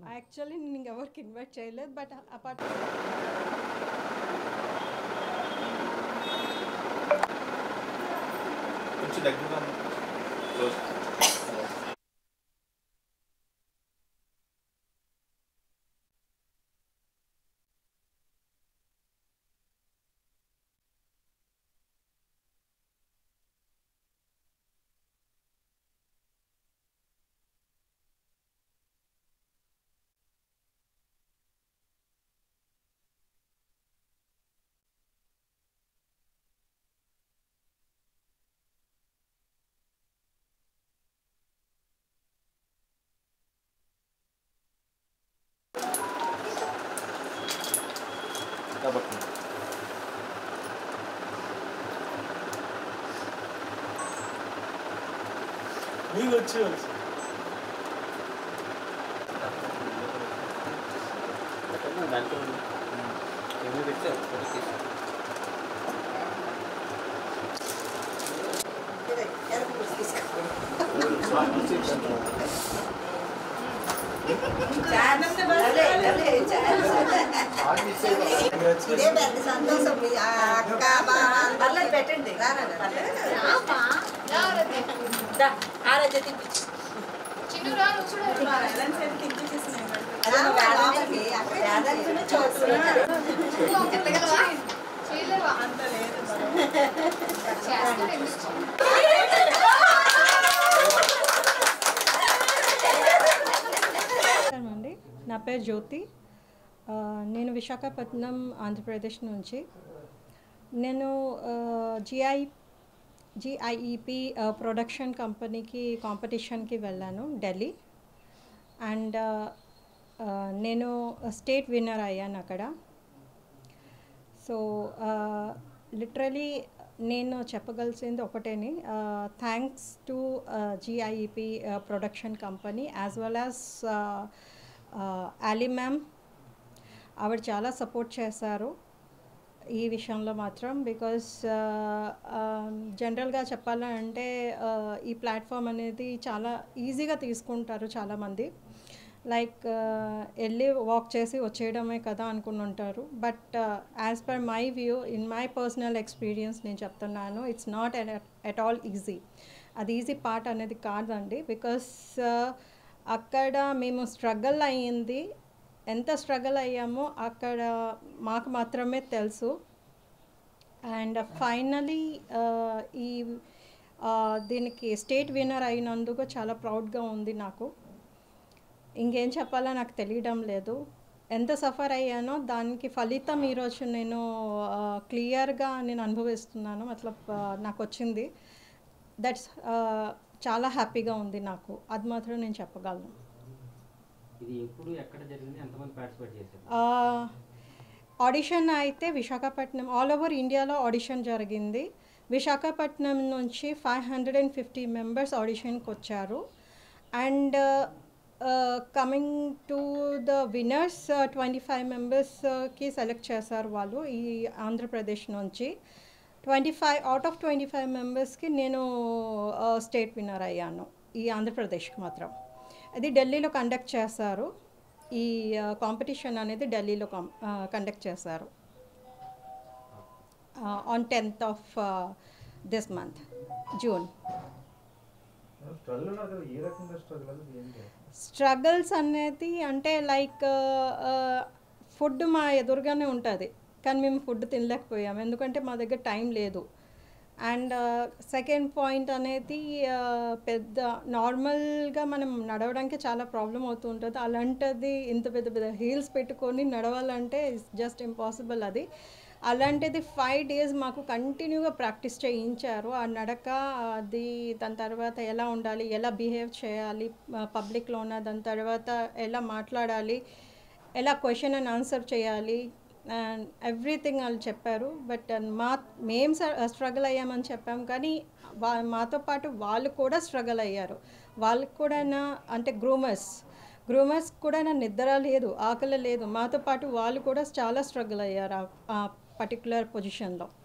actually నేను ఇంకెవరికి invite చేయలేదు బట్ అపార్ట్ కొంచెం దగ్గరగా క్లోజ్ కాబట్టి మీకు వచ్చి వచ్చి దాంట్లో ఏమో పెడితే ఫోటో తీసి ఇదే పెద్ద సంతోషం మీ అక్క బాగా పెట్టండి ఆరోగ్య తిప్పించి చోటు నమస్కారం అండి నా పేరు జ్యోతి ఆ, నేను విశాఖపట్నం ఆంధ్రప్రదేశ్ నుంచి నేను జిఐ జిఐఈపి ప్రొడక్షన్ కంపెనీకి కాంపిటీషన్కి వెళ్ళాను ఢిల్లీ అండ్ నేను స్టేట్ విన్నర్ అయ్యాను అక్కడ సో లిటరలీ నేను చెప్పగలిసింది ఒకటేని thanks to GIEP production company as well as Ali ma'am ఆవిడ చాలా సపోర్ట్ చేశారు ఈ విషయంలో మాత్రం బికాస్ జనరల్గా చెప్పాలంటే ఈ ప్లాట్ఫామ్ అనేది చాలా ఈజీగా తీసుకుంటారు చాలామంది లైక్ వెళ్ళి వాక్ చేసి వచ్చేయడమే కదా అనుకుని ఉంటారు but as per my view in my personal experience నేను చెప్తున్నాను it's not at all easy అది ఈజీ పార్ట్ అనేది కాదండి బికాస్ అక్కడ మేము స్ట్రగల్ అయ్యింది ఎంత స్ట్రగల్ అయ్యామో అక్కడ మాకు మాత్రమే తెలుసు అండ్ ఫైనలీ ఈ ఆ, దీనికి స్టేట్ విన్నర్ అయినందుకు చాలా ప్రౌడ్గా ఉంది నాకు ఇంకేం చెప్పాలో నాకు తెలియడం లేదు ఎంత సఫర్ అయ్యానో దానికి ఫలితం ఈరోజు నేను క్లియర్గా నేను అనుభవిస్తున్నాను మతలబ్ ఆ, నాకు వచ్చింది దట్స్ చాలా హ్యాపీగా ఉంది నాకు అది మాత్రం నేను చెప్పగలను ఇది ఎప్పుడు ఎక్కడ జరిగింది ఎంతమంది పార్టిసిపేట్ చేశారు ఆడిషన్ అయితే విశాఖపట్నం ఆల్ ఓవర్ ఇండియాలో ఆడిషన్ జరిగింది విశాఖపట్నం నుంచి five hundred and fifty members ఆడిషన్కి వచ్చారు and coming to the winners twenty five మెంబర్స్కి సెలెక్ట్ చేశారు వాళ్ళు ఈ ఆంధ్రప్రదేశ్ నుంచి twenty five out of twenty five మెంబర్స్కి నేను స్టేట్ విన్నర్ అయ్యాను ఈ ఆంధ్రప్రదేశ్కి మాత్రం అది ఢిల్లీలో కండక్ట్ చేస్తారు ఈ కాంపిటీషన్ అనేది ఢిల్లీలో కండక్ట్ చేశారు on tenth of this month June struggle ఉన్నారు కదా ఏ రకంగా స్ట్రగుల్ అది ఏంటి స్ట్రగల్స్ అనేది అంటే లైక్ ఫుడ్ మా ఎదురుగానే ఉంటుంది కానీ మేము ఫుడ్ తినలేకపోయాము ఎందుకంటే మా దగ్గర టైం లేదు అండ్ సెకండ్ పాయింట్ అనేది ఆ, పెద్ద నార్మల్గా మనం నడవడానికి చాలా ప్రాబ్లం అవుతూ ఉంటుంది అలాంటిది ఇంత పెద్ద పెద్ద హీల్స్ పెట్టుకొని నడవాలంటే జస్ట్ ఇంపాసిబుల్ అది అలాంటిది ఫైవ్ డేస్ మాకు కంటిన్యూగా ప్రాక్టీస్ చేయించారు ఆ నడక అది దాని తర్వాత ఎలా ఉండాలి ఎలా బిహేవ్ చేయాలి పబ్లిక్లో ఉన్న దాని తర్వాత ఎలా మాట్లాడాలి ఎలా క్వశ్చన్ అండ్ ఆన్సర్ చేయాలి అండ్ ఎవ్రీథింగ్ వాళ్ళు చెప్పారు బట్ మా మేం స్ట్రగుల్ అయ్యామని చెప్పాం కానీ వా మాతో పాటు వాళ్ళు కూడా స్ట్రగుల్ అయ్యారు వాళ్ళకి కూడా నా- అంటే గ్రూమర్స్ గ్రూమర్స్ కూడా నా నిద్ర లేదు ఆకలి లేదు మాతో పాటు వాళ్ళు కూడా చాలా స్ట్రగుల్ అయ్యారు ఆ- ఆ పర్టికులర్ పొజిషన్లో